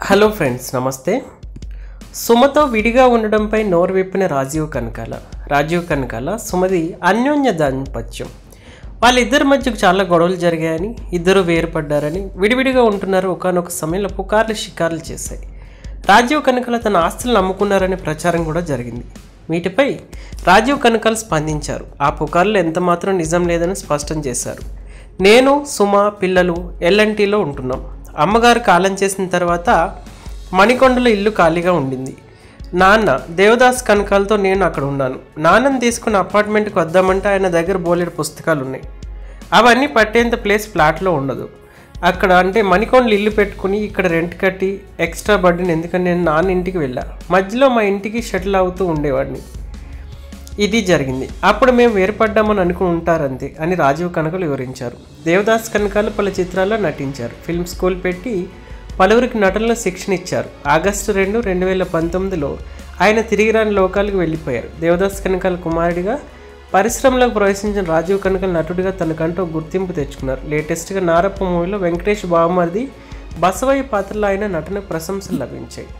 hello friends నమస్తే సుమతో విడిగా ఉండడంపై నోరు విప్పిన రాజీవ్ కనకాల రాజీవ్ కనకాల సుమది అన్యోన్య దాంపత్యం వాళ్ళిద్దరి మధ్యకు చాలా గొడవలు జరిగాయని ఇద్దరు వేరుపడ్డారని విడివిడిగా ఉంటున్నారు ఒకనొక సమయంలో పుకార్లు షికార్లు చేశాయి రాజీవ్ కనకాల తన ఆస్తులను అమ్ముకున్నారనే ప్రచారం కూడా జరిగింది వీటిపై రాజీవ్ కనకాల స్పందించారు ఆ పుకార్లు ఎంత మాత్రం నిజం లేదని స్పష్టం చేశారు నేను సుమ పిల్లలు ఎల్ఎన్టీలో ఉంటున్నాం అమ్మగారు కాలం చేసిన తర్వాత మణికొండలో ఇల్లు ఖాళీగా ఉండింది నాన్న దేవదాస్ కనకాలతో నేను అక్కడ ఉన్నాను నాన్నని తీసుకుని అపార్ట్మెంట్కి వద్దామంటే ఆయన దగ్గర బోలెడు పుస్తకాలు ఉన్నాయి అవన్నీ పట్టేంత ప్లేస్ ఫ్లాట్లో ఉండదు అక్కడ అంటే మణికొండలు ఇల్లు పెట్టుకుని ఇక్కడ రెంట్ కట్టి ఎక్స్ట్రా బడ్డీని ఎందుకని నేను నాన్న ఇంటికి వెళ్ళా మధ్యలో మా ఇంటికి షటిల్ అవుతూ ఉండేవాడిని ఇది జరిగింది అప్పుడు మేము వేరుపడ్డామని అనుకుని ఉంటారంతే అని రాజీవ్ కనకలు వివరించారు దేవదాస్ కనకాలు పలు చిత్రాల్లో నటించారు ఫిల్మ్ స్కూల్ పెట్టి పలువురికి నటనలో శిక్షణ ఇచ్చారు ఆగస్టు రెండు రెండు వేల పంతొమ్మిదిలో ఆయన తిరిగి రాని లోకాలకు వెళ్ళిపోయారు దేవదాస్ కనకాల కుమారుడిగా పరిశ్రమలోకి ప్రవేశించిన రాజీవ్ కనకల్ నటుడిగా తనకంటూ గుర్తింపు తెచ్చుకున్నారు లేటెస్ట్గా నారప్ప మూవీలో వెంకటేష్ బావమరిది బసవయ్య పాత్రలో ఆయన నటనకు ప్రశంసలు లభించాయి